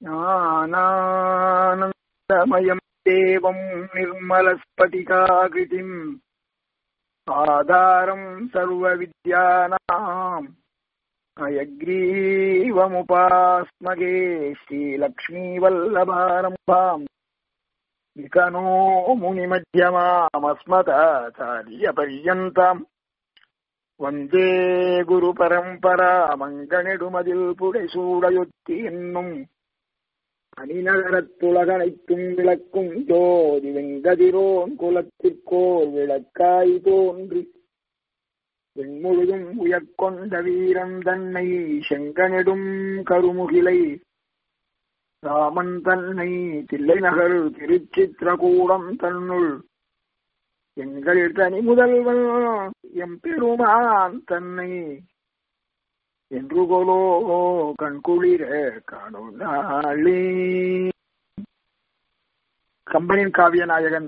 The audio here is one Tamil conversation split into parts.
ज्ञानानन्दमयम् देवम् निर्मलस्फटिकाकृतिम् आधारम् सर्वविद्यानाम् अयग्रीवमुपास्मगे श्रीलक्ष्मीवल्लभारम्भाम् विकनो मुनिमध्यमामस्मदाचार्यपर्यन्ताम् வந்தே குரு பரம்பரா மங்கனிடுமதில் புடைசூடையொத்தி என்னும் அணிநகரத்துலகனைத்தும் விளக்கும் ஜோதி வெங்கதிரோன் குலத்திற்கோர் விளக்காய் தோன்றி வெண்முழுதும் உயர்கொண்ட வீரன் தன்னை செங்கனிடும் கருமுகிலை ராமன் தன்னை தில்லை நகர் திருச்சித்திரகூடம் தன்னுள் எங்கள் தனி முதல்வன் எம் பெருமான் தன்னை என்று கொலோ கண்குளிர காணும் நாளே கம்பனின் காவிய நாயகன்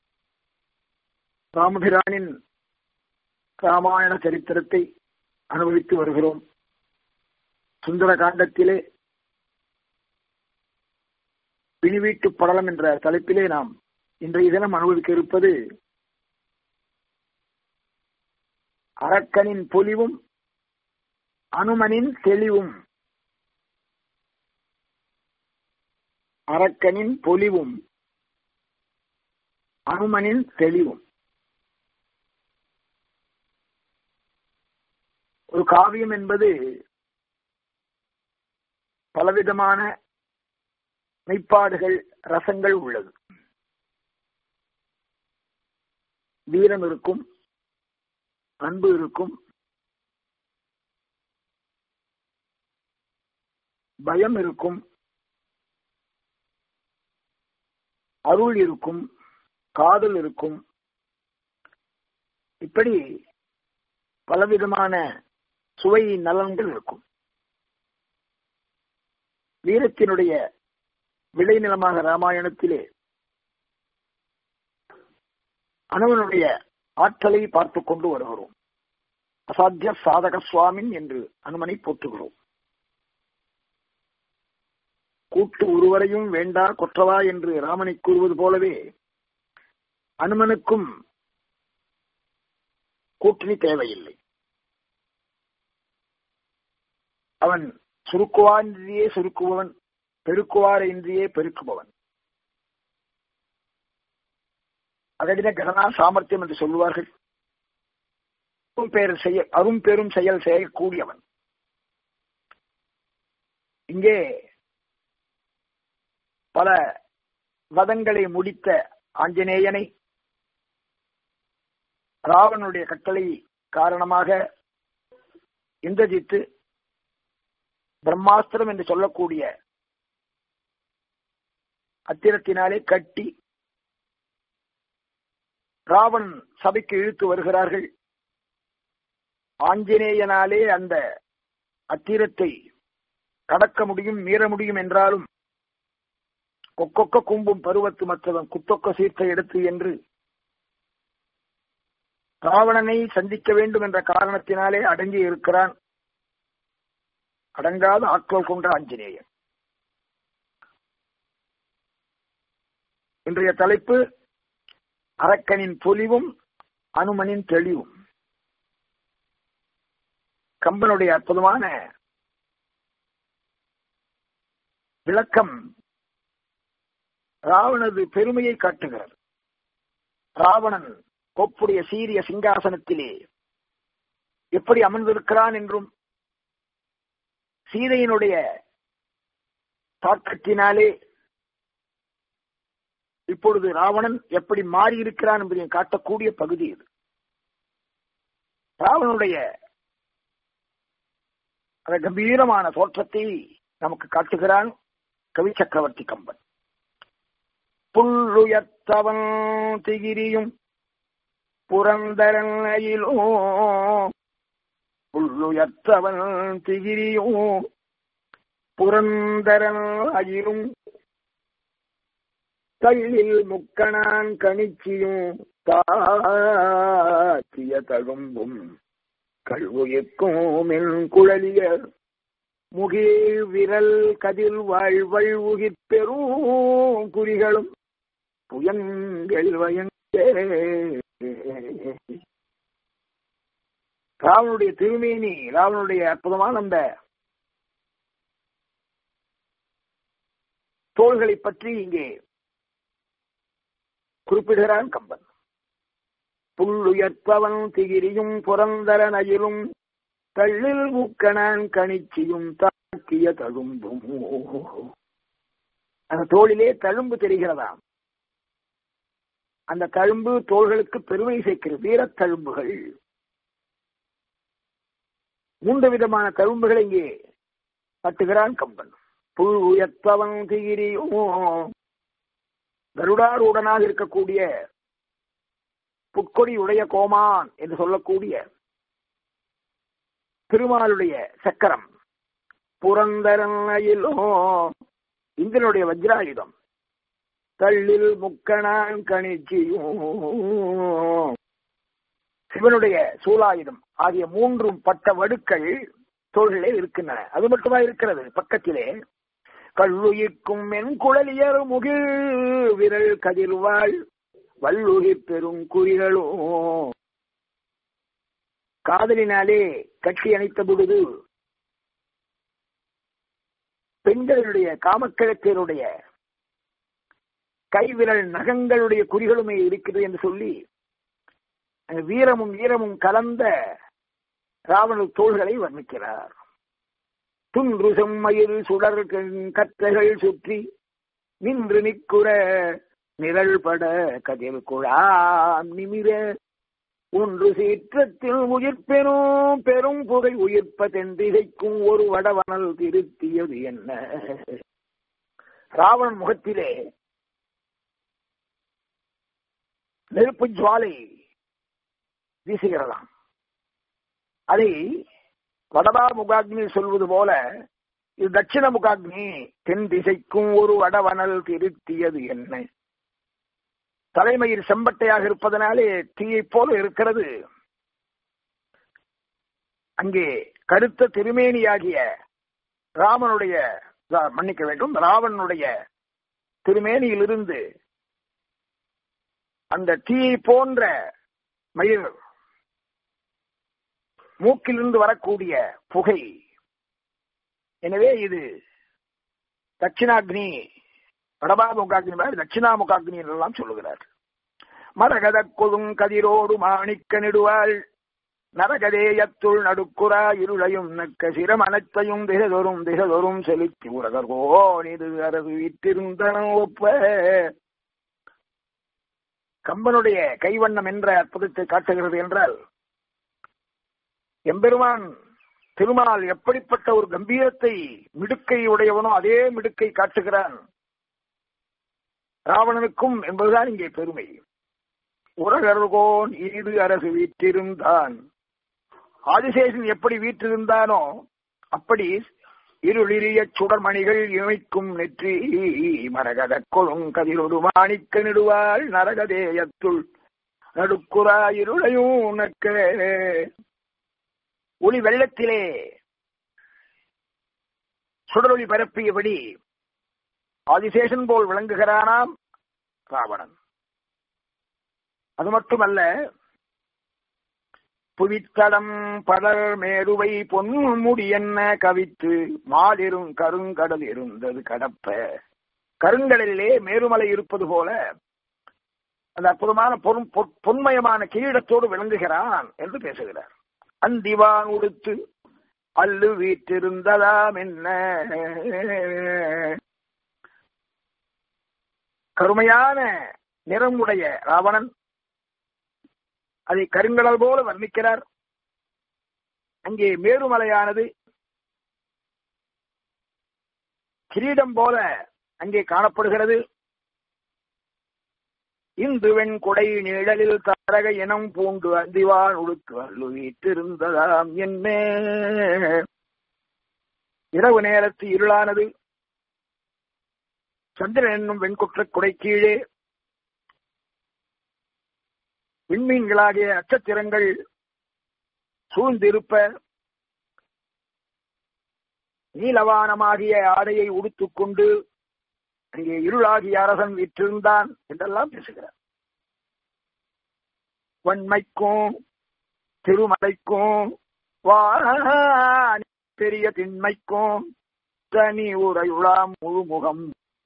ராமபிரானின் ராமாயண சரித்திரத்தை அனுபவித்து வருகிறோம் சுந்தர காண்டத்திலே பிணிவீட்டு படலம் என்ற தலைப்பிலே நாம் இன்றைய தினம் அனுபவிக்க இருப்பது அரக்கனின் பொலிவும் அனுமனின் தெளிவும் அரக்கனின் பொலிவும் அனுமனின் தெளிவும் ஒரு காவியம் என்பது பலவிதமான மெய்ப்பாடுகள் ரசங்கள் உள்ளது வீரம் இருக்கும் அன்பு இருக்கும் பயம் இருக்கும் அருள் இருக்கும் காதல் இருக்கும் இப்படி பலவிதமான சுவை நலன்கள் இருக்கும் வீரத்தினுடைய விளைநிலமாக ராமாயணத்திலே அனுவனுடைய ஆற்றலை பார்த்து கொண்டு வருகிறோம் அசாத்திய சாதக சுவாமின் என்று அனுமனை போற்றுகிறோம் கூட்டு ஒருவரையும் வேண்டா கொற்றவா என்று ராமனை கூறுவது போலவே அனுமனுக்கும் கூட்டணி தேவையில்லை அவன் சுருக்குவார் இன்றியே சுருக்குபவன் பெருக்குவார் இன்றியே பெருக்குபவன் அகடின கடனா சாமர்த்தியம் என்று சொல்லுவார்கள் பேர் செய்ய அரும் பெரும் செயல் செய்யக்கூடியவன் இங்கே பல வதங்களை முடித்த ஆஞ்சநேயனை ராவனுடைய கட்டளை காரணமாக இந்திரஜித்து பிரம்மாஸ்திரம் என்று சொல்லக்கூடிய அத்திரத்தினாலே கட்டி ராவன் சபைக்கு இழுத்து வருகிறார்கள் ஆஞ்சநேயனாலே அந்த அத்திரத்தை கடக்க முடியும் மீற முடியும் என்றாலும் கொக்கொக்க கும்பும் பருவத்து மற்றவன் குத்தொக்க சீர்த்த எடுத்து என்று ராவணனை சந்திக்க வேண்டும் என்ற காரணத்தினாலே அடங்கி இருக்கிறான் அடங்காத ஆற்றல் கொண்ட ஆஞ்சநேயன் இன்றைய தலைப்பு அரக்கனின் பொலிவும் அனுமனின் தெளிவும் கம்பனுடைய அற்புதமான விளக்கம் ராவணது பெருமையை காட்டுகிறது ராவணன் கொப்புடைய சீரிய சிங்காசனத்திலே எப்படி அமர்ந்திருக்கிறான் என்றும் சீதையினுடைய தாக்கத்தினாலே இப்பொழுது ராவணன் எப்படி மாறி இருக்கிறான் என்பதையும் காட்டக்கூடிய பகுதி இது ராவனுடைய அந்த கம்பீரமான தோற்றத்தை நமக்கு காட்டுகிறான் கவி சக்கரவர்த்தி கம்பன் புல்லுயர்த்தவன் திகிரியும் புரந்தரன் அயிலோ புல்லுயர்த்தவன் திகிரியும் புரந்தரன் அயிலும் கள்ளில் முக்கணான் கணிச்சியும் தாச்சிய தழும்பும் கல்வுயிர்க்கும் மென் குழலிய முகில் விரல் கதிர் வாழ்வள் உயிர் பெரும் குறிகளும் புயங்கள் வயங்க ராவனுடைய திருமேனி ராவனுடைய அற்புதமான அந்த தோள்களை பற்றி இங்கே குறிப்பிடுகிறான் கம்பன் புல்லுயர்ப்பவன் திகிரியும் புறந்தர நயிலும் தள்ளில் முக்கணான் கணிச்சியும் தாக்கிய தழும்பும் அந்த தோளிலே தழும்பு தெரிகிறதாம் அந்த தழும்பு தோள்களுக்கு பெருமை சேர்க்கிறது வீரத் தழும்புகள் மூன்று விதமான தழும்புகளை இங்கே கட்டுகிறான் கம்பன் புல் உயர்த்தவன் திகிரியும் கருடாரூடனாக இருக்கக்கூடிய புட்கொடி உடைய கோமான் என்று சொல்லக்கூடிய திருமாலுடைய சக்கரம் புரந்தரனையிலோ இந்திரனுடைய வஜ்ராயுதம் தள்ளில் முக்கணான் கணிச்சியும் சிவனுடைய சூலாயுதம் ஆகிய மூன்றும் பட்ட வடுக்கள் தோள்களே இருக்கின்றன அது மட்டுமா இருக்கிறது பக்கத்திலே கல்லுயிர்க்கும் மென் குழலியர் முகில் விரல் கதிர்வாள் வல்லுயிர் பெரும் குறிகளும் காதலினாலே கட்டி அணைத்த பொழுது பெண்களுடைய காமக்கிழக்கருடைய கைவிரல் நகங்களுடைய குறிகளுமே இருக்கிறது என்று சொல்லி வீரமும் வீரமும் கலந்த ராவண தோள்களை வர்ணிக்கிறார் துன்று செம்மயிறு சுடர் கற்றைகள் சுற்றி நின்று நிற்குற நிழல் பட கதிர் குழாம் நிமிர ஒன்று சீற்றத்தில் உயிர் பெறும் பெரும் புகை உயிர்ப்ப தென்திசைக்கும் ஒரு வடவனல் திருத்தியது என்ன ராவணன் முகத்திலே நெருப்பு ஜுவாலை வீசுகிறதாம் அதை வடபா முகாக்னி சொல்வது போல இது தட்சிண முகாக்னி தென் திசைக்கும் ஒரு வடவனல் திருத்தியது என்ன தலைமையில் செம்பட்டையாக இருப்பதனாலே தீயை போல இருக்கிறது அங்கே கருத்த திருமேனியாகிய ராமனுடைய மன்னிக்க வேண்டும் ராவனுடைய திருமேனியிலிருந்து அந்த தீயை போன்ற மயிர் மூக்கிலிருந்து வரக்கூடிய புகை எனவே இது தட்சிணாக்னி வடபாமுகாக்னி மாதிரி தட்சிணாமுகாக்னி என்றெல்லாம் சொல்லுகிறார் மரகத கொதும் கதிரோடு மாணிக்க நெடுவாள் நரகதேயத்துள் நடுக்குறா இருளையும் நக்க சிரம் அனைத்தையும் திசதொரும் திசதொரும் செலுத்தி உலகர்கோன் இது அரசு விட்டிருந்தன ஒப்ப கம்பனுடைய கைவண்ணம் என்ற அற்புதத்தை காட்டுகிறது என்றால் எம்பெருமான் திருமால் எப்படிப்பட்ட ஒரு கம்பீரத்தை மிடுக்கை உடையவனோ அதே மிடுக்கை காட்டுகிறான் ராவணனுக்கும் என்பதுதான் இங்கே பெருமை உரகர்கோன் ஈடு அரசு வீற்றிருந்தான் ஆதிசேஷன் எப்படி வீற்றிருந்தானோ அப்படி இருளிரிய சுடர்மணிகள் இமைக்கும் நெற்றி மரகத கொழும் கதிரொரு மாணிக்க நெடுவாள் நரகதேயத்துள் நடுக்குறா இருளையும் உனக்க ஒளி வெள்ளத்திலே சுடரொளி பரப்பியபடி ஆதிசேஷன் போல் விளங்குகிறானாம் ராவணன் அது மட்டுமல்ல புவித்தடம் படர் மேருவை பொன்முடி என்ன கவித்து மாலிரும் கருங்கடல் இருந்தது கடப்ப கருங்கடலிலே மேருமலை இருப்பது போல அந்த அற்புதமான பொன் பொன்மயமான கிரீடத்தோடு விளங்குகிறான் என்று பேசுகிறார் அந்திவான் உடுத்து அல்லு வீற்றிருந்ததாம் என்ன கருமையான நிறமுடைய ராவணன் அதை கருங்கடல் போல வர்ணிக்கிறார் அங்கே மேருமலையானது கிரீடம் போல அங்கே காணப்படுகிறது இந்து வெண் குடை நிழலில் தாரக இனம் பூண்டு அந்திவான் உடுத்து அல்லு வீட்டிருந்ததாம் என்ன இரவு நேரத்து இருளானது சந்திரன் என்னும் வெண்குற்ற குடை கீழே விண்மீன்களாகிய நட்சத்திரங்கள் சூழ்ந்திருப்ப நீலவானமாகிய ஆடையை உடுத்துக் கொண்டு அங்கே இருளாகிய அரசன் விற்றிருந்தான் என்றெல்லாம் பேசுகிறார் வன்மைக்கும் திருமலைக்கும் பெரிய திண்மைக்கும் தனி உரையுளாம் முழுமுகம்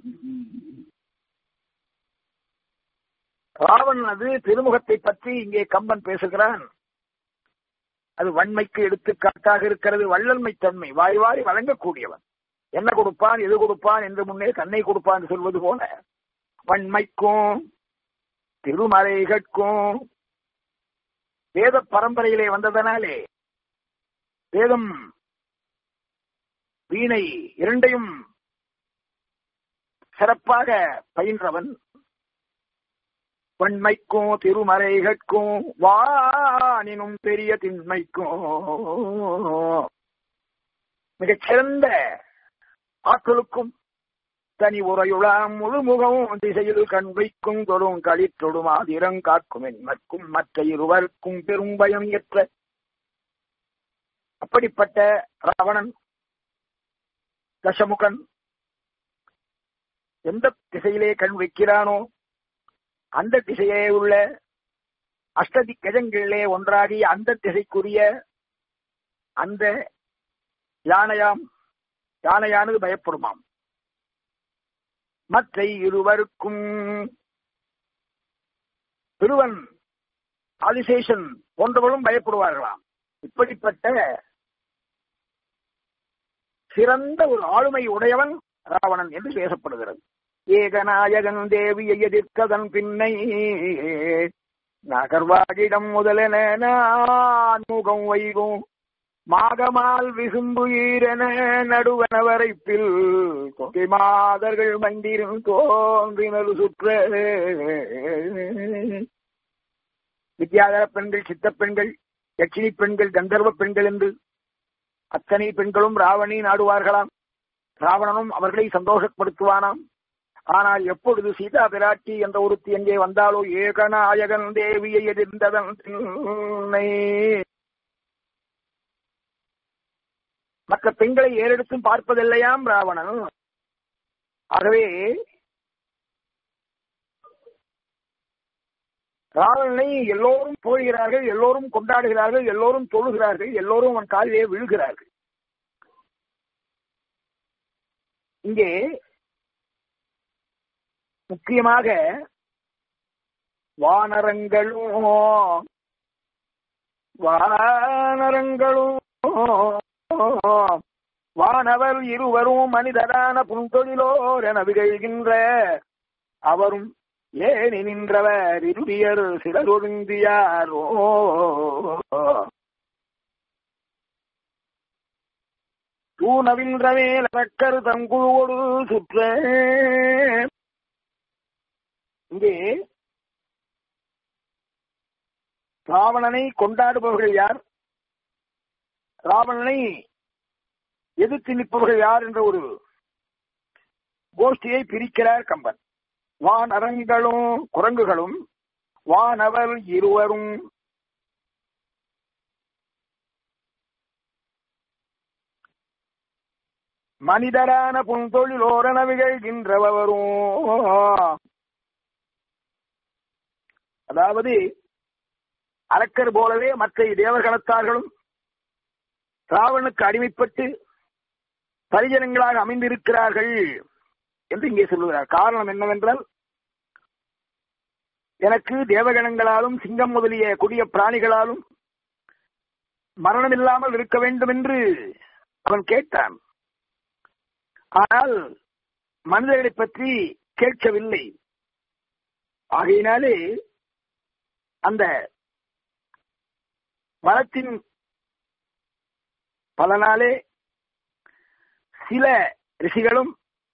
ராவணன் அது திருமுகத்தை பற்றி இங்கே கம்பன் பேசுகிறான் அது வன்மைக்கு எடுத்துக்காட்டாக இருக்கிறது வள்ளல்மை தன்மை வாய் வாய் வழங்கக்கூடியவன் என்ன கொடுப்பான் எது கொடுப்பான் என்று முன்னே தன்னை கொடுப்பான் சொல்வது போல வன்மைக்கும் திருமலைகட்கும் வேத பரம்பரையிலே வந்ததனாலே வேதம் வீணை இரண்டையும் சிறப்பாக பயின்றவன் வன்மைக்கும் திருமறைகட்கும் வானினும் பெரிய திண்மைக்கும் மிகச்சிறந்த ஆற்றலுக்கும் தனி உரையுளாம் முழுமுகம் திசையில் கண் வைக்கும் தொடும் களித்தொடும் ஆதிரம் காக்கும் என்மற்கும் மற்ற இருவருக்கும் பெரும் பயம் ஏற்ற அப்படிப்பட்ட ராவணன் தசமுகன் எந்த திசையிலே கண் வைக்கிறானோ அந்த திசையே உள்ள அஷ்டதி கஜங்களிலே ஒன்றாகி அந்த திசைக்குரிய அந்த யானையாம் யானையானது பயப்படுமாம் மற்ற இருவருக்கும் திருவன் ஆதிசேஷன் போன்றவர்களும் பயப்படுவார்களாம் இப்படிப்பட்ட சிறந்த ஒரு ஆளுமை உடையவன் ராவணன் என்று பேசப்படுகிறது ஏகநாயகன் தேவியை எதிர்க்கதன் பின்னை நகர்வாகிடம் முதலென நான் முகம் வைகும் மாகமால் விசும்பு ஈரென நடுவன வரைப்பில் கொகை மாதர்கள் மண்டிரும் தோன்றினரு சுற்ற வித்யாதர பெண்கள் சித்த பெண்கள் யட்சினி பெண்கள் கந்தர்வ பெண்கள் என்று அத்தனை பெண்களும் ராவணி நாடுவார்களாம் ராவணனும் அவர்களை சந்தோஷப்படுத்துவானாம் ஆனால் எப்பொழுது சீதா பிராட்டி என்ற ஒருத்தி எங்கே வந்தாலோ ஏகநாயகன் தேவியை எதிர்ந்ததன் மற்ற பெண்களை ஏறெடுத்தும் பார்ப்பதில்லையாம் ராவணன் ஆகவே ராவணனை எல்லோரும் போகிறார்கள் எல்லோரும் கொண்டாடுகிறார்கள் எல்லோரும் தொழுகிறார்கள் எல்லோரும் அவன் காலிலே விழுகிறார்கள் இங்கே முக்கியமாக வானரங்களும் வானரங்களும் வானவர் இருவரும் மனிதரான புன்தொழிலோர் என விகழ்கின்ற அவரும் ஏனி நின்றவர் இருவியர் சிலரொழுந்தியாரோ தூணவின்றவே லக்கர் தங்குழுவோடு சுற்ற இங்கே ராவணனை கொண்டாடுபவர்கள் யார் ராவணனை எதிர்த்து நிற்பவர்கள் யார் என்ற ஒரு கோஷ்டியை பிரிக்கிறார் கம்பன் வானரங்களும் குரங்குகளும் வானவர் இருவரும் மனிதரான புன்தொழிலோரண விகழ்கின்றவரும் அதாவது அரக்கர் போலவே மற்ற தேவகணத்தார்களும் ராவனுக்கு அடிமைப்பட்டு பரிஜனங்களாக அமைந்திருக்கிறார்கள் என்று இங்கே சொல்லுகிறார் காரணம் என்னவென்றால் எனக்கு தேவகணங்களாலும் சிங்கம் முதலிய கொடிய பிராணிகளாலும் மரணம் இல்லாமல் இருக்க வேண்டும் என்று அவன் கேட்டான் ஆனால் மனிதர்களை பற்றி கேட்கவில்லை ஆகையினாலே அந்த மரத்தின் பலனாலே சில ரிஷிகளும்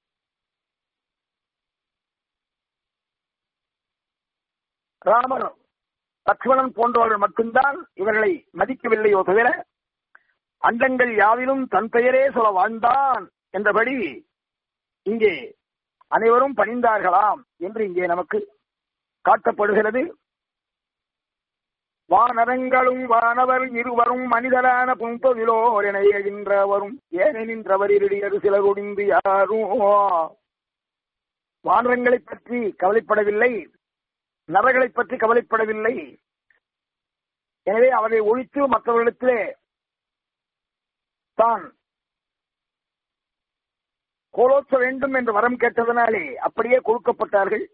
ராமர் லக்ஷ்மணன் போன்றவர்கள் மட்டும்தான் இவர்களை மதிக்கவில்லையோ தவிர அண்டங்கள் யாவிலும் தன் பெயரே சொல்ல வாழ்ந்தான் என்றபடி இங்கே அனைவரும் பணிந்தார்களாம் என்று இங்கே நமக்கு காட்டப்படுகிறது வானரங்களும் வானவர் இருவரும் மனிதரான புன்பதிலோர் என ஏகின்றவரும் ஏனெனின்றவர் இருடியது சிலர் ஒடிந்து யாரும் வானரங்களை பற்றி கவலைப்படவில்லை நரகளை பற்றி கவலைப்படவில்லை எனவே அவரை ஒழித்து மற்றவர்களிடத்திலே தான் கோலோச்ச வேண்டும் என்று வரம் கேட்டதனாலே அப்படியே கொடுக்கப்பட்டார்கள்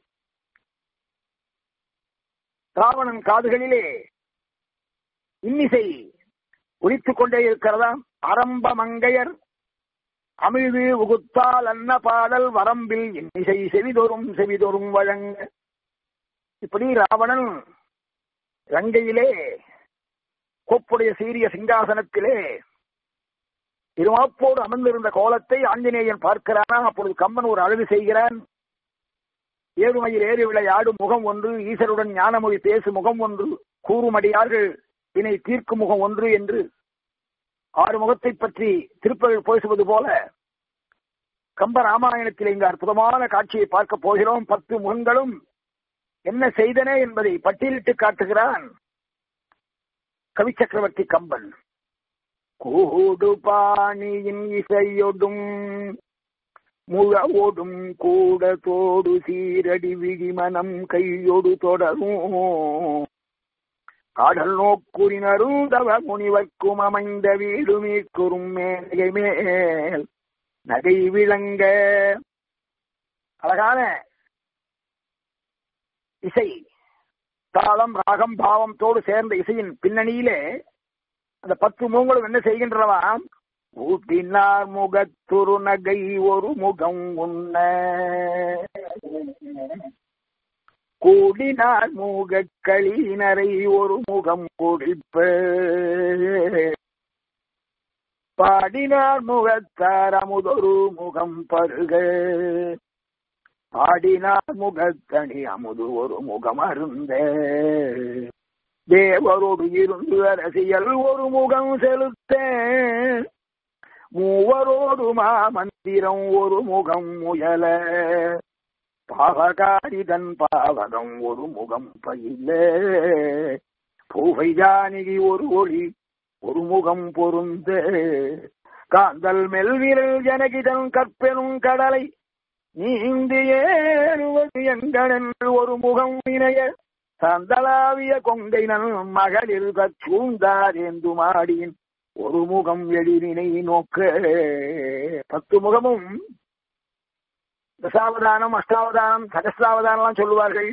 ராவணன் காதுகளிலே இன்னிசை ஒலித்துக் கொண்டே இருக்கிறதாம் அரம்ப மங்கையர் அமிழ்து உகுத்தால் அன்ன பாடல் வரம்பில் இன்னிசை செவிதொரும் செவிதொரும் வழங்க இப்படி ராவணன் லங்கையிலே கோப்புடைய சீரிய சிங்காசனத்திலே இருமாப்போடு அமர்ந்திருந்த கோலத்தை ஆஞ்சநேயன் பார்க்கிறானா அப்பொழுது கம்பன் ஒரு அழகு செய்கிறான் ஏழுமையில் ஏறி விளையாடும் முகம் ஒன்று ஈசருடன் ஞானமொழி பேசும் முகம் ஒன்று கூறுமடியார்கள் வினை தீர்க்கும் முகம் ஒன்று என்று ஆறு முகத்தை பற்றி திருப்பதில் பேசுவது போல கம்ப ராமாயணத்தில் இங்கு அற்புதமான காட்சியை பார்க்க போகிறோம் பத்து முகங்களும் என்ன செய்தன என்பதை பட்டியலிட்டு காட்டுகிறான் கவி சக்கரவர்த்தி கம்பன் கூடு பாணியின் இசையொடும் முழவோடும் கூட தோடு சீரடி விழிமனம் கையொடு தொடரும் காடல் நோக்குறினரும் தவ முனிவர்க்கும் அமைந்த வீடு மீட்குறும் மேலை மேல் நகை விளங்க அழகான இசை தாளம் ராகம் பாவத்தோடு சேர்ந்த இசையின் பின்னணியிலே அந்த பத்து முகங்களும் என்ன செய்கின்றனவாம் ஊட்டினார் முகத்துரு நகை ஒரு முகம் உண்ண கூடினார் மூகக்களினரை ஒரு முகம் குடிப்ப பாடினார் முகத்தார் அமுதொரு முகம் பருக பாடினார் முகத்தணி அமுது ஒரு முகம் அருந்த தேவரோடு இருந்து அரசியல் ஒரு முகம் செலுத்த மூவரோடு மாமந்திரம் ஒரு முகம் முயல பாவகாரிதன் பாவகம் ஒரு முகம் பயில பூவை ஜானகி ஒரு ஒளி ஒரு முகம் பொருந்த காந்தல் மெல்விரல் ஜனகிதன் கற்பெனும் கடலை நீந்தியேறுவது எங்கடன் ஒரு முகம் இணைய சந்தலாவிய கொங்கை நன் மகளிர் கச்சூந்தார் என்று மாடியின் ஒரு முகம் எழிலினை நோக்க பத்து முகமும் தசாவதானம் அஷ்டாவதானம் சகசிராவதானம் சொல்லுவார்கள்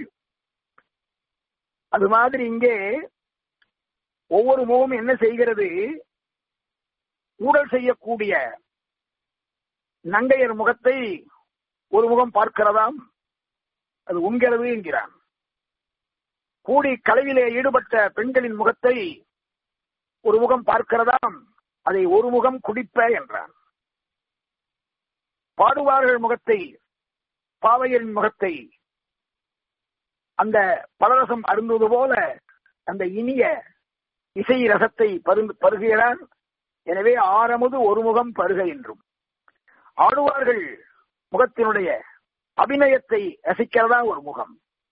அது மாதிரி இங்கே ஒவ்வொரு முகமும் என்ன செய்கிறது ஊழல் செய்யக்கூடிய நங்கையர் முகத்தை ஒரு முகம் பார்க்கிறதாம் அது உண்கிறது என்கிறான் கூடி கலையிலே ஈடுபட்ட பெண்களின் முகத்தை ஒரு முகம் பார்க்கிறதாம் அதை ஒரு முகம் குடிப்ப என்றான் பாடுவார்கள் முகத்தை பாவையரின் முகத்தை அந்த பலரசம் அருந்துவது போல அந்த இனிய இசை ரசத்தை பருந்து பருகிறான் எனவே ஆரமுது ஒரு முகம் பருக என்றும் ஆடுவார்கள் முகத்தினுடைய அபிநயத்தை ரசிக்கிறதா ஒரு முகம்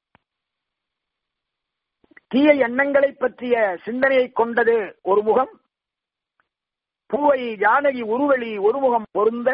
தீய எண்ணங்களை பற்றிய சிந்தனையை கொண்டது ஒரு முகம் பூவை ஜானகி உருவெளி ஒரு முகம் பொருந்த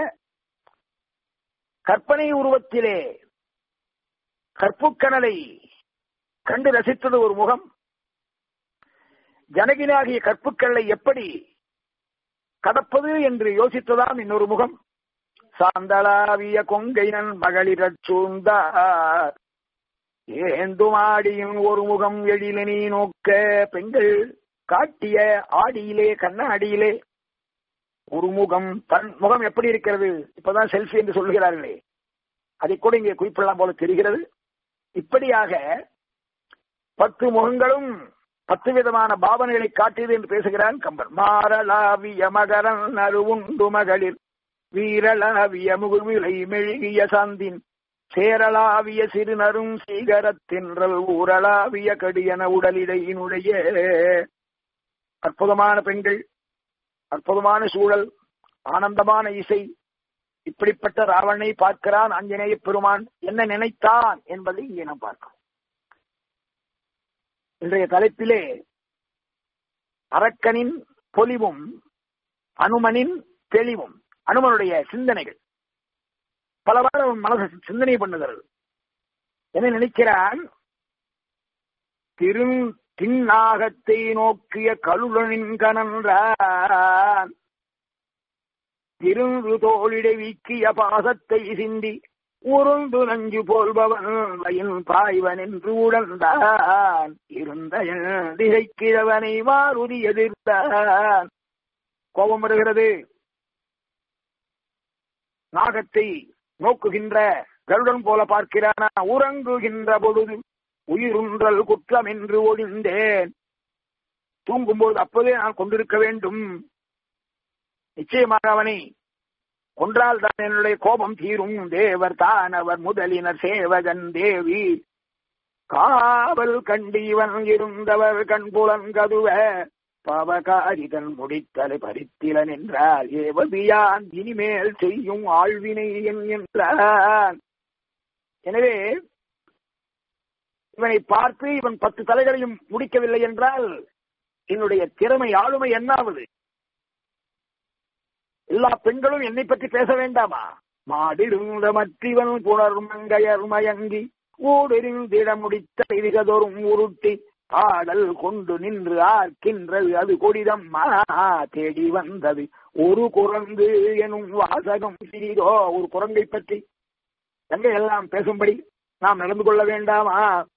கற்பனை உருவத்திலே கற்புக்கணலை கண்டு ரசித்தது ஒரு முகம் ஜனகினாகிய கற்புக்கல்லை எப்படி கடப்பது என்று யோசித்ததாம் இன்னொரு முகம் சாந்தளாவிய கொங்கைனன் மகளிரச் சூழ்ந்தார் ஏந்துமாடியின் ஒரு முகம் எழிலனி நோக்க பெண்கள் காட்டிய ஆடியிலே கண்ணாடியிலே ஒரு முகம் தன் முகம் எப்படி இருக்கிறது இப்பதான் செல்ஃபி என்று சொல்கிறார்களே அதை கூட இங்கே குறிப்பிடலாம் போல தெரிகிறது இப்படியாக பத்து முகங்களும் பத்து விதமான பாவனைகளை காட்டியது என்று பேசுகிறான் கம்பன் மாரளாவிய மகரன் அருவுண்டு மகளிர் வீரளாவிய முகுவிலை மெழுகிய சாந்தின் சேரளாவிய சிறுநரும் சீகரத்தின்றல் ஊரளாவிய கடியன உடலிடையினுடைய அற்புதமான பெண்கள் அற்புதமான சூழல் ஆனந்தமான இசை இப்படிப்பட்ட ராவணனை பார்க்கிறான் ஆஞ்சநேய பெருமான் என்ன நினைத்தான் என்பதை இங்கே நாம் பார்க்கிறோம் இன்றைய தலைப்பிலே அரக்கனின் பொலிவும் அனுமனின் தெளிவும் அனுமனுடைய சிந்தனைகள் பலவாறு அவன் மனசை சிந்தனை பண்ணுகிறது என்ன நினைக்கிறான் திரு தின்னாகத்தை நோக்கிய கலுடனின் கனன்றான் திருந்து தோளிடை வீக்கிய பாசத்தை சிந்தி உருண்டு நஞ்சு போல்பவன் வயல் பாய்வன் என்று உடந்தான் இருந்த திகைக்கிறவனை மாறுதி எதிர்த்தான் கோபம் வருகிறது நாகத்தை நோக்குகின்ற கருடன் போல பார்க்கிறானா உறங்குகின்ற பொழுது உயிருன்றல் குற்றம் என்று ஒழிந்தேன் தூங்கும்போது அப்போதே நான் கொண்டிருக்க வேண்டும் நிச்சயமாக அவனை கொன்றால் தான் என்னுடைய கோபம் தீரும் தேவர் தான் அவர் முதலினர் சேவகன் தேவி காவல் கண்டு இவன் இருந்தவர் கண்புலன் கதுவ பவகாரிதன் முடித்தலை பறித்திலன் என்றால் ஏவதியான் இனிமேல் செய்யும் ஆழ்வினை என்றான் எனவே இவனை பார்த்து இவன் பத்து தலைகளையும் முடிக்கவில்லை என்றால் என்னுடைய திறமை ஆளுமை என்னாவது எல்லா பெண்களும் என்னை பற்றி பேச வேண்டாமா மாடிருந்த மற்றிவன் புணர்மங்கையர் மயங்கி ஊடெறிந்திட முடித்த விரிகதொரும் உருட்டி ஆடல் கொண்டு நின்று ஆர்க்கின்றது அது கொடிதம்மா தேடி வந்தது ஒரு குரங்கு எனும் வாசகம் சிறிதோ ஒரு குரங்கை பற்றி எங்க எல்லாம் பேசும்படி நாம் நடந்து கொள்ள வேண்டாமா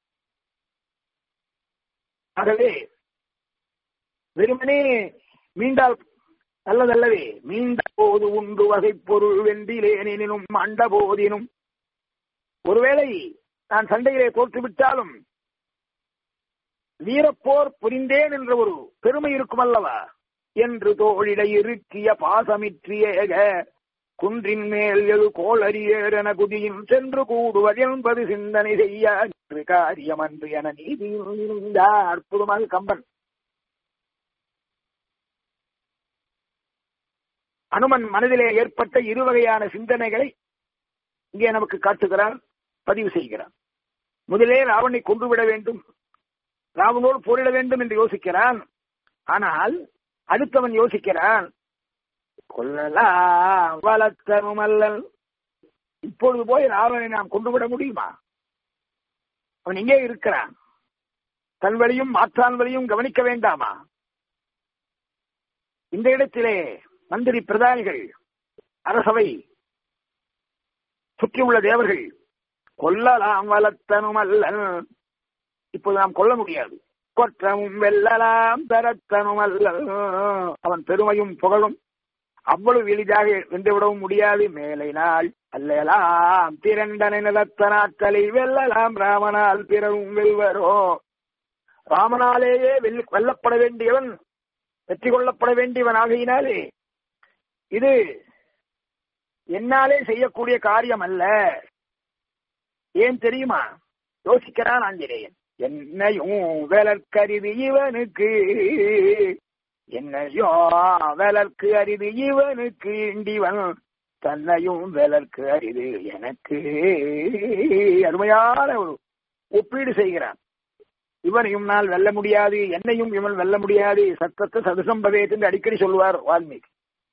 ஆகவே வெறுமனே மீண்டால் நல்லதல்லவே மீண்ட போது உண்டு வகை பொருள் வென்றிலேனினும் அண்ட போதினும் ஒருவேளை நான் சண்டையிலே தோற்றுவிட்டாலும் வீரப்போர் புரிந்தேன் என்ற ஒரு பெருமை இருக்கும் அல்லவா என்று தோழிடை இருக்கிய பாசமிற்றியேக குன்றின் மேல் எழு கோளறியேர் என குதியும் சென்று கூடுவதென்பது சிந்தனை செய்ய காரியம் அன்று என நீதியில் இருந்தார் அற்புதமாக கம்பன் அனுமன் மனதிலே ஏற்பட்ட இரு வகையான சிந்தனைகளை இங்கே நமக்கு காட்டுகிறார் பதிவு செய்கிறார் முதலே ராவனை கொன்றுவிட வேண்டும் ராவனோடு போரிட வேண்டும் என்று யோசிக்கிறான் ஆனால் அடுத்தவன் யோசிக்கிறான் கொல்லலாம் வளர்த்தனும் அல்லல் இப்பொழுது போய் ராவனை நாம் கொண்டுவிட முடியுமா அவன் எங்கே இருக்கிறான் தன் வழியும் மாற்றான் வழியும் கவனிக்க வேண்டாமா இந்த இடத்திலே மந்திரி பிரதானிகள் அரசவை சுற்றியுள்ள தேவர்கள் கொல்லலாம் வளர்த்தனும் அல்ல இப்போது நாம் கொல்ல முடியாது கொற்றமும் வெல்லலாம் தரத்தனும் அல்ல அவன் பெருமையும் புகழும் அவ்வளவு எளிதாக வென்றுவிடவும் முடியாது மேலை நாள் அல்லலாம் திரண்டனை நிலத்த நாட்களை வெல்லலாம் ராமனால் பிறரும் வெல்வரோ ராமனாலேயே வெல் வெல்லப்பட வேண்டியவன் வெற்றி கொள்ளப்பட வேண்டியவன் ஆகையினாலே இது என்னாலே செய்யக்கூடிய காரியம் அல்ல ஏன் தெரியுமா யோசிக்கிறான் ஆஞ்சநேயன் என்னையும் வேலற்கருது இவனுக்கு என்னையோ வேலற்கு அரிது இவனுக்கு இண்டிவன் தன்னையும் வேலற்கு அரிது எனக்கு அருமையான ஒரு ஒப்பீடு செய்கிறான் இவனையும் நான் வெல்ல முடியாது என்னையும் இவன் வெல்ல முடியாது சத்தத்தை சதுசம்பவேத் என்று அடிக்கடி சொல்லுவார் வால்மீகி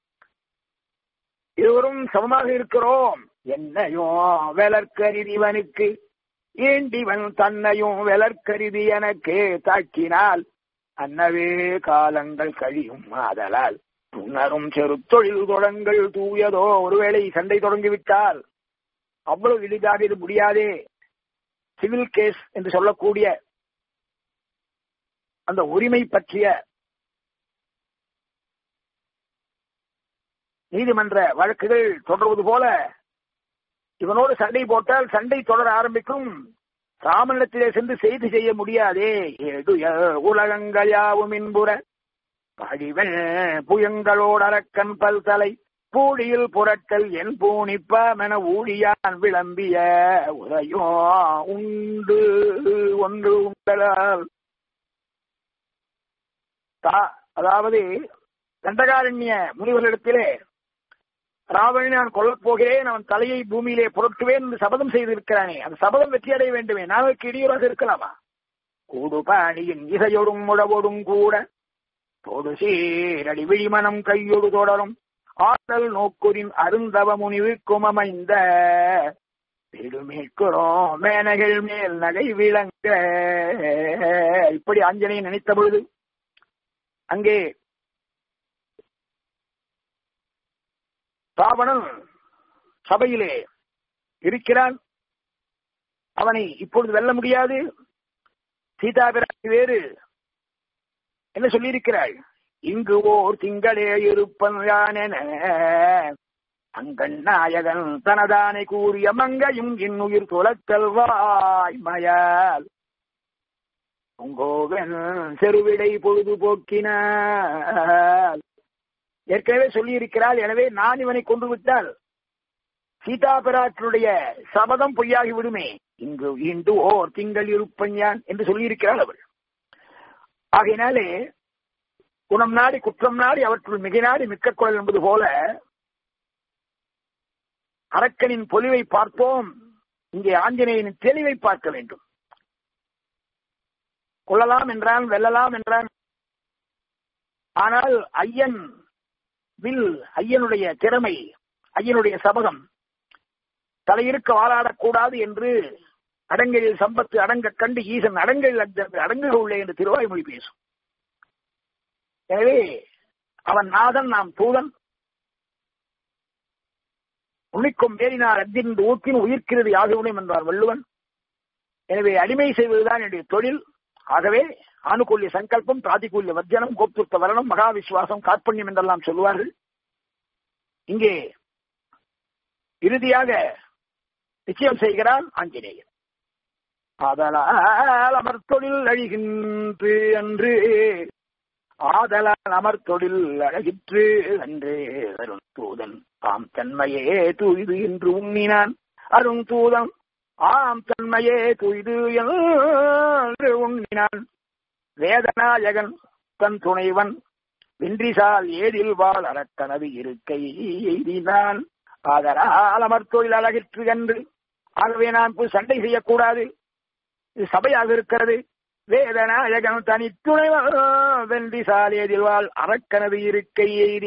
இருவரும் சமமாக இருக்கிறோம் என்னையோ வேலற்கரிதி இவனுக்கு ஏண்டிவன் தன்னையும் வேலற்கரிதி எனக்கு தாக்கினால் அன்னவே காலங்கள் கழியும் ஆதலால் துணரும் செரு தொழில் தொடங்கள் தூயதோ ஒருவேளை சண்டை தொடங்கிவிட்டால் அவ்வளவு எளிதாக இது முடியாதே சிவில் கேஸ் என்று சொல்லக்கூடிய அந்த உரிமை பற்றிய நீதிமன்ற வழக்குகள் தொடர்வது போல இவனோடு சண்டை போட்டால் சண்டை தொடர ஆரம்பிக்கும் ராமனிடத்திலே சென்று செய்து செய்ய முடியாதே ஏடு உலகங்கள் யாவும் இன்புற பழிவன் புயங்களோடு அரக்கன் பல் தலை பூடியில் புரட்டல் என் பூணிப்பாமென ஊழியான் விளம்பிய உரையோ உண்டு ஒன்று உண்டலால் அதாவது தண்டகாரண்ய முனிவர்களிடத்திலே ராவணனை நான் கொல்லப் போகிறேன் அவன் தலையை பூமியிலே புரட்டுவேன் என்று சபதம் செய்திருக்கிறானே அந்த சபதம் வெற்றி அடைய வேண்டுமே நாளைக்கு இடையூறாக இருக்கலாமா கூடு பாணியின் இசையோடும் முழவோடும் கூட தோடு சீரடி விழிமனம் கையொடு தொடரும் ஆற்றல் நோக்குரின் அருந்தவ முனிவுக்கும் அமைந்த பெருமேற்கிறோம் மேனகள் மேல் நகை விளங்க இப்படி ஆஞ்சநேயன் நினைத்த பொழுது அங்கே ராவணன் சபையிலே இருக்கிறான் அவனை இப்பொழுது வெல்ல முடியாது சீதா பிராட்டி வேறு என்ன சொல்லியிருக்கிறாள் இங்கு ஓர் திங்களே இருப்பன் யானென அங்கண் நாயகன் தனதானை கூறிய மங்கையும் இன்னுயிர் துளக்கல் வாய்மயால் உங்கோவன் செருவிடை பொழுதுபோக்கினால் ஏற்கனவே சொல்லியிருக்கிறாள் எனவே நான் இவனை கொண்டு விட்டால் சீதா பிராட்டினுடைய சபதம் பொய்யாகி விடுமே இங்கு இன்று ஓர் திங்கள் இருப்பன் யான் என்று சொல்லியிருக்கிறாள் அவள் ஆகையினாலே குணம் நாடி குற்றம் நாடி அவற்றுள் மிக நாடி மிக்க குரல் என்பது போல அரக்கனின் பொலிவை பார்ப்போம் இங்கே ஆஞ்சநேயனின் தெளிவை பார்க்க வேண்டும் கொள்ளலாம் என்றான் வெல்லலாம் என்றான் ஆனால் ஐயன் வில் ஐயனுடைய திறமை ஐயனுடைய சபதம் தலையிருக்க வாழாடக்கூடாது என்று அடங்கலில் சம்பத்து அடங்க கண்டு ஈசன் அடங்கல் அடங்குக உள்ளே என்று திருவாய்மொழி பேசும் எனவே அவன் நாதன் நாம் தூதன் உன்னிக்கும் மேலினார் அத்திருந்து ஊக்கின் உயிர்க்கிறது யாகவுடன் என்றார் வள்ளுவன் எனவே அடிமை செய்வதுதான் என்னுடைய தொழில் ஆகவே ஆணுகூல்ய சங்கல்பம் பிராதிகூல்ய வர்ஜனம் கோப்துர்த்த வரணம் மகா விசுவாசம் காற்பண்யம் என்றெல்லாம் சொல்லுவார்கள் இங்கே இறுதியாக நிச்சயம் செய்கிறான் ஆஞ்சநேயன் ஆதலால் அமர்த்தொழில் அழிகின்று அன்று ஆதலால் அமர்த்தொழில் அழகிற்று அன்று அருண் தூதன் ஆம் தன்மையே தூய்து என்று உண்ணினான் அருண் தூதன் ஆம் தன்மையே தூய்து என்று உண்ணினான் வேதநாயகன் தன் துணைவன் வென்றிசால் ஏதில் வாழ் அறக்கனவு இருக்கை எய்தினான் ஆதலால் அமர்த்தொழில் அழகிற்று என்று ஆகவே நான் போய் சண்டை செய்யக்கூடாது இது சபையாக இருக்கிறது வேதநாயகன் தனித்துணை வென்றி சாலேதில் வாழ் அறக்கனது இருக்கை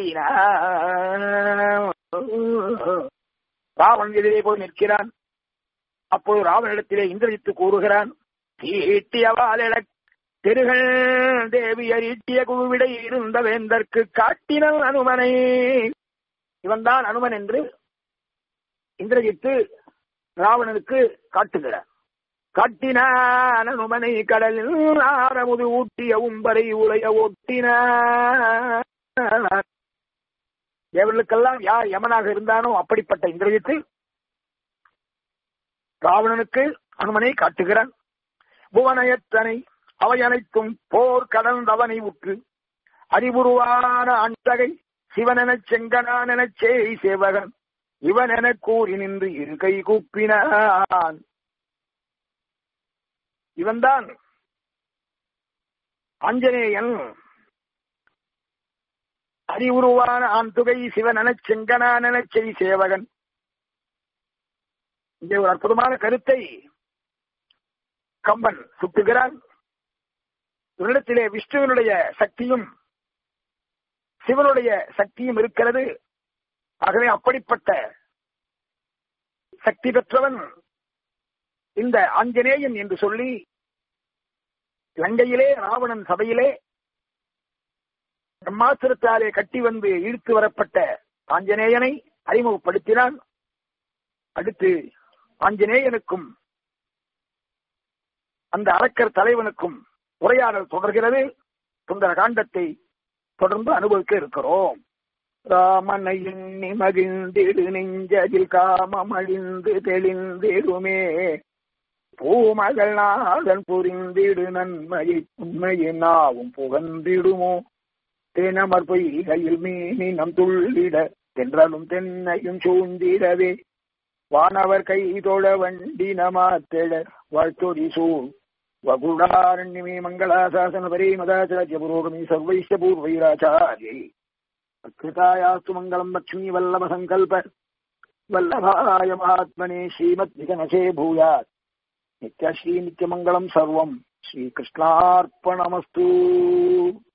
ராவன் எதிரே போய் நிற்கிறான் அப்போது ராவனிடத்திலே இந்திரஜித்து கூறுகிறான் தீட்டியவால் தெருகள் தேவியர் ஈட்டிய குழுவிடை இருந்த வேந்தற்கு காட்டினல் அனுமனை இவன்தான் அனுமன் என்று இந்திரஜித்து ராவணனுக்கு காட்டுகிறார் காட்டினான் அனுமனை கடலில் ஆரமுது ஊட்டிய உம்பரை உலைய ஒட்டினான் தேவர்களுக்கெல்லாம் யார் யமனாக இருந்தானோ அப்படிப்பட்ட இந்திரஜித்து ராவணனுக்கு அனுமனை காட்டுகிறான் புவனயத்தனை அவை அனைத்தும் போர் கடந்தவனை உற்று அறிவுருவான அண்டகை சிவனெனச் செங்கனானெனச் சேய் சேவகன் இவன் என கூறி நின்று இரு கை கூப்பினான் இவன்தான் ஆஞ்சநேயன் அறிவுருவான ஆண் துகை சிவனெனச் செங்கனானெனச் செய் சேவகன் இங்கே ஒரு அற்புதமான கருத்தை கம்பன் சுட்டுகிறான் இவ்விடத்திலே விஷ்ணுவனுடைய சக்தியும் சிவனுடைய சக்தியும் இருக்கிறது ஆகவே அப்படிப்பட்ட சக்தி பெற்றவன் இந்த ஆஞ்சநேயன் என்று சொல்லி லங்கையிலே ராவணன் சபையிலே பிரம்மாத்திரத்தாலே கட்டி வந்து இழுத்து வரப்பட்ட ஆஞ்சநேயனை அறிமுகப்படுத்தினான் அடுத்து ஆஞ்சநேயனுக்கும் அந்த அரக்கர் தலைவனுக்கும் உரையாடல் தொடர்கிறது சுந்தர காண்டத்தை தொடர்ந்து அனுபவிக்க இருக்கிறோம் ராமனை எண்ணி மகிழ்ந்திடு நெஞ்சதில் காமம் அழிந்து தெளிந்திடுமே பூமகள் நாதன் புரிந்திடு நன்மையை உண்மையை நாவும் புகழ்ந்திடுமோ தேனமர் பொய்கையில் மீனினம் துள்ளிட தென்றலும் தென்னையும் சூழ்ந்திடவே வானவர் கை தொழ வண்டி நமாத்தெழ வாழ்த்தொடி சூழ் வகுடாரண்யமே மங்களாசாசன பரே மதாச்சாரிய புரோகமி சர்வைஷ்ட பூர்வைராச்சாரியை அக்கிருதாயாஸ்து மங்களம் லக்ஷ்மி வல்லப சங்கல்ப வல்லபாய மகாத்மனே ஸ்ரீமத் விகனசே பூயாத் நித்யஸ்ரீ நித்யமங்கலம் சர்வம் ஸ்ரீகிருஷ்ணார்ப்பணமஸ்து